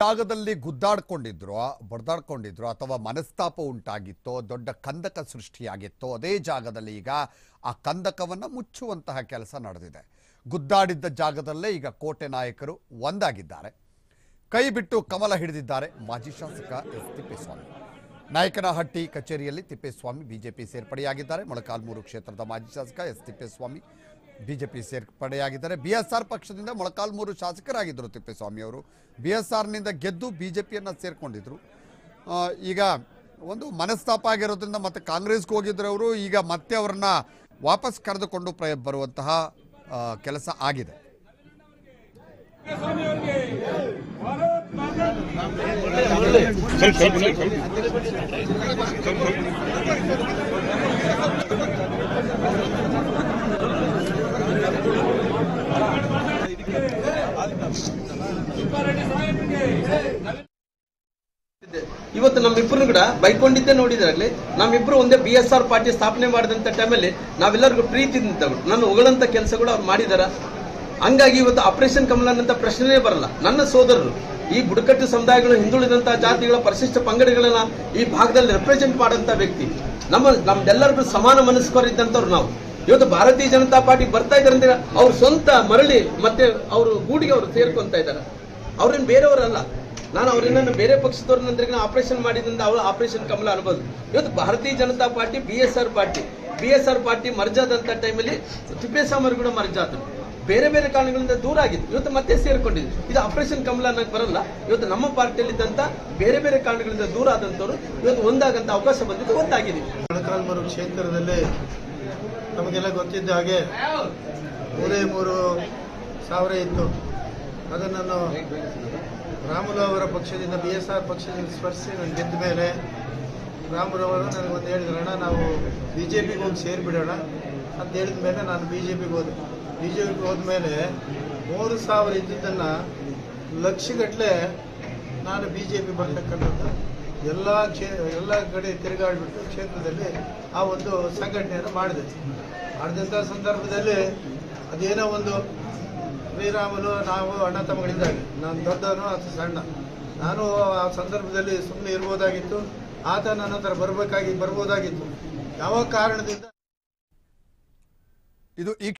ಜಾಗದಲ್ಲಿ ಗುದ್ದಾಡ್ಕೊಂಡಿದ್ರು ಬಡ್ದಾಡ್ಕೊಂಡಿದ್ರು ಅಥವಾ ಮನಸ್ತಾಪ ಉಂಟಾಗಿತ್ತೋ ದೊಡ್ಡ ಕಂದಕ ಸೃಷ್ಟಿಯಾಗಿತ್ತೋ ಅದೇ ಜಾಗದಲ್ಲಿ ಈಗ ಆ ಕಂದಕವನ್ನು ಮುಚ್ಚುವಂತಹ ಕೆಲಸ ನಡೆದಿದೆ ಗುದ್ದಾಡಿದ್ದ ಜಾಗದಲ್ಲೇ ಈಗ ಕೋಟೆ ನಾಯಕರು ಒಂದಾಗಿದ್ದಾರೆ ಕೈ ಬಿಟ್ಟು ಕಮಲ ಹಿಡಿದಿದ್ದಾರೆ ಮಾಜಿ ಶಾಸಕ ಎಸ್ ತಿಪ್ಪೇಸ್ವಾಮಿ ನಾಯಕನಹಟ್ಟಿ ಕಚೇರಿಯಲ್ಲಿ ತಿಪ್ಪೇಸ್ವಾಮಿ ಬಿಜೆಪಿ ಸೇರ್ಪಡೆಯಾಗಿದ್ದಾರೆ ಮೊಳಕಾಲ್ಮೂರು ಕ್ಷೇತ್ರದ ಮಾಜಿ ಶಾಸಕ ಎಸ್ ತಿಪ್ಪೇಸ್ವಾಮಿ ಬಿಜೆಪಿ ಸೇರ್ಪಡೆಯಾಗಿದ್ದಾರೆ ಬಿ ಎಸ್ ಆರ್ ಪಕ್ಷದಿಂದ ಮೊಳಕಾಲ್ಮೂರು ಶಾಸಕರಾಗಿದ್ದರು ತಿಪ್ಪೇಸ್ವಾಮಿ ಅವರು ಬಿ ಎಸ್ ಆರ್ನಿಂದ ಗೆದ್ದು ಬಿ ಜೆ ಪಿಯನ್ನು ಸೇರ್ಕೊಂಡಿದ್ರು ಆ, ಈಗ ಒಂದು ಮನಸ್ತಾಪ ಆಗಿರೋದ್ರಿಂದ ಮತ್ತೆ ಕಾಂಗ್ರೆಸ್ಗೆ ಹೋಗಿದ್ರು ಅವರು ಈಗ ಮತ್ತೆ ಅವರನ್ನ ವಾಪಸ್ ಕರೆದುಕೊಂಡು ಪ್ರ ಬರುವಂತಹ ಆ, ಕೆಲಸ ಆಗಿದೆ ಇದೆ. ಇವತ್ತು ನಮ್ಮಿಬ್ಬರು ಕೂಡ ಬೈಕೊಂಡಿದ್ದೆ ನೋಡಿದ್ರಲ್ಲಿ ನಮ್ಮಿಬ್ರು ಒಂದೇ ಬಿ ಎಸ್ ಆರ್ ಪಾರ್ಟಿ ಸ್ಥಾಪನೆ ಮಾಡಿದಂತ ಟೈಮಲ್ಲಿ ನಾವೆಲ್ಲರಿಗೂ ಪ್ರೀತಿಯಿಂದ ನನ್ನ ಹೊಗಳಂತ ಕೆಲಸಗಳು ಅವ್ರು ಮಾಡಿದಾರ ಹಂಗಾಗಿ ಇವತ್ತು ಆಪರೇಷನ್ ಕಮಲನ್ ಅಂತ ಪ್ರಶ್ನೆನೇ ಬರಲ್ಲ ನನ್ನ ಸೋದರರು ಈ ಬುಡಕಟ್ಟು ಸಮುದಾಯಗಳು ಹಿಂದುಳಿದಂತ ಜಾತಿಗಳ ಪರಿಶಿಷ್ಟ ಪಂಗಡಗಳನ್ನ ಈ ಭಾಗದಲ್ಲಿ ರೆಪ್ರೆಸೆಂಟ್ ಮಾಡಂತ ವ್ಯಕ್ತಿ ನಮ್ಮ ನಮ್ದೆಲ್ಲರಿಗೂ ಸಮಾನ ಮನಸ್ಕರಿದ್ದಂಥವ್ರು ನಾವು ಇವತ್ತು ಭಾರತೀಯ ಜನತಾ ಪಾರ್ಟಿ ಬರ್ತಾ ಇದಾರೆ ಅಂದ್ರೆ ಅವ್ರ ಸ್ವಂತ ಮರಳಿ ಮತ್ತೆ ಅವರು ಗೂಡಿಗೆ ಅವರು ಸೇರ್ಕೊಂತ ಇದ್ದಾರೆ ಅವ್ರೇನು ಬೇರೆಯವರಲ್ಲ ನಾನು ಅವ್ರನ್ನ ಬೇರೆ ಪಕ್ಷದವ್ರನ್ನ ಆಪರೇಷನ್ ಮಾಡಿದ್ರಿಂದ ಅವರು ಆಪರೇಷನ್ ಕಮಲ ಅನ್ಬೋದು ಇವತ್ತು Bharatiya Janata party B S R party B S R party ಮರ್ಜಾದಂತ ಟೈಮಲ್ಲಿ ತಿಪ್ಪೇಸ್ವಾಮಿ ಕೂಡ ಮರ್ಜಾದ್ರು ಬೇರೆ ಬೇರೆ ಕಾರಣಗಳಿಂದ ದೂರ ಆಗಿತ್ತು ಇವತ್ತು ಮತ್ತೆ ಸೇರ್ಕೊಂಡಿದ್ವಿ ಇದು ಆಪರೇಷನ್ ಕಮಲ ಅನ್ನಕ್ ಬರಲ್ಲ ಇವತ್ತು ನಮ್ಮ ಪಾರ್ಟಿಯಲ್ಲಿದ್ದಂತ ಬೇರೆ ಬೇರೆ ಕಾರಣಗಳಿಂದ ದೂರ ಆದಂತವ್ರು ಇವತ್ತು ಒಂದಾಗಂತ ಅವಕಾಶ ಬಂದಿದ್ದು ಒಂದಾಗಿದ್ದೀವಿ ಮೊಳಕಾಲ್ಮೂರು ಕ್ಷೇತ್ರದಲ್ಲಿ ನಮಗೆಲ್ಲ ಗೊತ್ತಿದ್ದ ಹಾಗೆ ಮೂರೇ ಮೂರು ಸಾವಿರ ಇತ್ತು ಅದನ್ನು ನಾನು ರಾಮುಲು ಅವರ ಪಕ್ಷದಿಂದ ಬಿ ಎಸ್ ಆರ್ ಪಕ್ಷದಿಂದ ಸ್ಪರ್ಶಿ ನಾನು ಗೆದ್ದ ಮೇಲೆ ರಾಮುಲು ಅವರು ನನಗೊಂದು ಹೇಳಿದ್ರು ಅಣ್ಣ ನಾವು ಬಿ ಜೆ ಪಿಗೆ ಹೋಗಿ ಸೇರಿಬಿಡೋಣ ಅಂತ ಹೇಳಿದ ಮೇಲೆ ನಾನು ಬಿ ಜೆ ಪಿಗೆ ಹೋದೆ ಬಿ ಜೆ ಪಿಗೆ ಹೋದ್ಮೇಲೆ ಮೂರು ಸಾವಿರ ಇದ್ದಿದ್ದನ್ನು ಲಕ್ಷಗಟ್ಟಲೆ ನಾನು ಬಿ ಜೆ ಪಿ ಬರ್ತಕ್ಕಂಥದ್ದು ಎಲ್ಲ ಕ್ಷೇ ಎಲ್ಲ ಕಡೆ ತಿರುಗಾಡ್ಬಿಟ್ಟು ಕ್ಷೇತ್ರದಲ್ಲಿ ಆ ಒಂದು ಸಂಘಟನೆಯನ್ನು ಮಾಡಿದೆ ಮಾಡಿದಂಥ ಸಂದರ್ಭದಲ್ಲಿ ಅದೇನೋ ಒಂದು ಶ್ರೀರಾಮುಲು ನಾವು ಅಣ್ಣ ತಮ್ಮಗಳಿದ್ದಾಗ ನಾನು ದೊಡ್ಡವನು ಅಥವಾ ಸಣ್ಣ ನಾನು ಆ ಸಂದರ್ಭದಲ್ಲಿ ಸುಮ್ಮನೆ ಇರ್ಬೋದಾಗಿತ್ತು ಆತ ನನ್ನ ಹತ್ರ ಬರಬೇಕಾಗಿ ಬರ್ಬೋದಾಗಿತ್ತು ಯಾವ ಕಾರಣದಿಂದ ಇದು ಈ